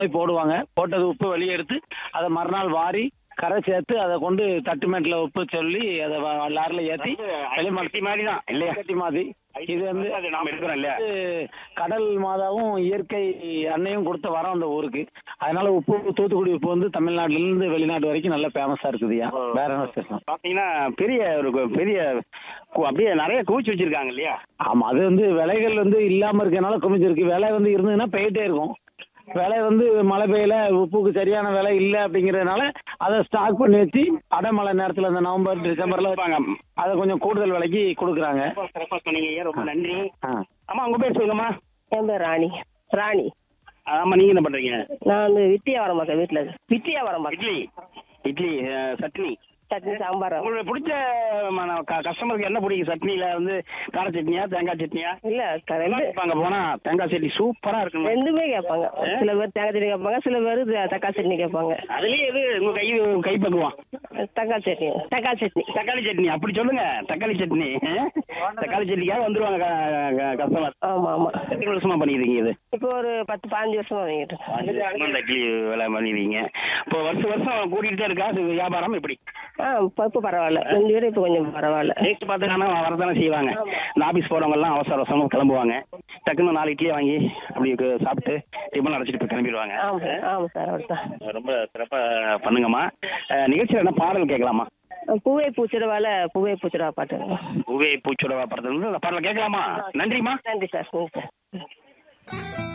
போய் போடுவாங்க போட்டது உப்பு வெளியே எடுத்து அதை மறுநாள் வாரி கரை சேர்த்து அதை கொண்டு தட்டுமேட்டில் உப்பு சொல்லி அதை வ- லாரில ஏற்றி வெளிமட்டி மாதிரி தான் இல்லையா கட்டி மாதிரி இது வந்து அது நாம எடுக்கிறோம் இல்லையா இது கடல் மாதாவும் இயற்கை அன்னையும் கொடுத்த வரம் அந்த ஊருக்கு அதனால உப்பு தூத்துக்குடி உப்பு வந்து தமிழ்நாட்டுல இருந்து வெளிநாடு வரைக்கும் நல்ல ஃபேமஸா இருக்குதுயா வேற என்ன ஸ்பெஷல் பாத்தீங்கன்னா பெரிய ஒரு கு- பெரிய கு- அப்படியே நிறைய குவிச்சு வச்சிருக்காங்க இல்லையா ஆமா அது வந்து விலைகள் வந்து இல்லாம இருக்கனால குமிஞ்சிருக்கு விலை வந்து இருந்ததுன்னா போயிட்டே இருக்கும் விலை வந்து மழை பெய்யல உப்புக்கு சரியான விலை இல்லை அப்படிங்கறதுனால அதை ஸ்டாக் பண்ணி வச்சு அடைமழை நேரத்துல இந்த நவம்பர் டிசம்பர்ல இருப்பாங்க அதை கொஞ்சம் கூடுதல் விலைக்கு கொடுக்குறாங்க ரொம்ப சிறப்பா சொன்னீங்க ஐயா ரொம்ப நன்றி ஆ. அம்மா உங்க பேர் சொல்லுங்கம்மா என் பேர் ராணி ராணி ஆமா நீங்க என்ன பண்றீங்க நான் வந்து வித்தியாவரம் பார்க்க வீட்டில் வித்தியாவரம் பார்க்க இட்லி இட்லி அஹ், சட்னி சட்னி சாம்பார் உங்களுக்கு பிடிச்ச கஸ்டமருக்கு என்ன பிடிக்கும் சட்னியில வந்து கார சட்னியா தேங்காய் சட்னியா இல்லை ரெண்டு அங்க போனா தேங்காய் சட்னி சூப்பரா இருக்கும் ரெண்டுமே கேட்பாங்க சில பேர் தேங்காய் சட்னி கேட்பாங்க சில பேர் த- தக்காளி சட்னி கேட்பாங்க அதுலயே எது உங்க கை கை பக்குவம் தக்காளி சட்னி தக்காளி சட்னி தக்காளி சட்னி அப்படி சொல்லுங்க தக்காளி சட்னி அஹ்? தக்காளி சட்னிக்காக வந்துருவாங்க கஸ்டமர் ஆமாம் ஆமாம் எத்தனை வருஷமா பண்ணிருக்கீங்க இது இப்போ ஒரு பத்து பதினஞ்சு வருஷமா வாங்கிட்டு இருக்கேன். இந்த இட்லி வேலை பண்ணிருக்கீங்க இப்போ வருஷம் வருஷம் கூட்டிகிட்டே இருக்கா இது வியாபாரம் எப்படி ஆ இப்போ இப்போ பரவாயில்ல ரெண்டு பேரும் இப்போ கொஞ்சம் பரவாயில்ல டேஸ்ட் பார்த்துக்கான வரதானே செய்வாங்க இந்த ஆஃபீஸ் போறவங்க எல்லாம் அவசர அவசரமா கிளம்புவாங்க டக்குன்னு நாலு இட்லியை வாங்கி அப்படி கு- சாப்பிட்டு டிஃபன் அடைச்சிட்டு போய் கிளம்பிடுவாங்க ஆமாம் சார் ஆமாம் சார் அப்படித்தான் ரொம்ப சிறப்பா பண்ணுங்கம்மா அஹ், நிகழ்ச்சியில என்ன பாடல் கேட்கலாமா பூவே பூச்சிடவால பூவே பூச்சிடவா பாட்டு உவே பூச்சோட படத்துல இருந்து அந்த பாடலை கேட்கலாமா நன்றிம்மா நன்றி சார் நன்றி சார்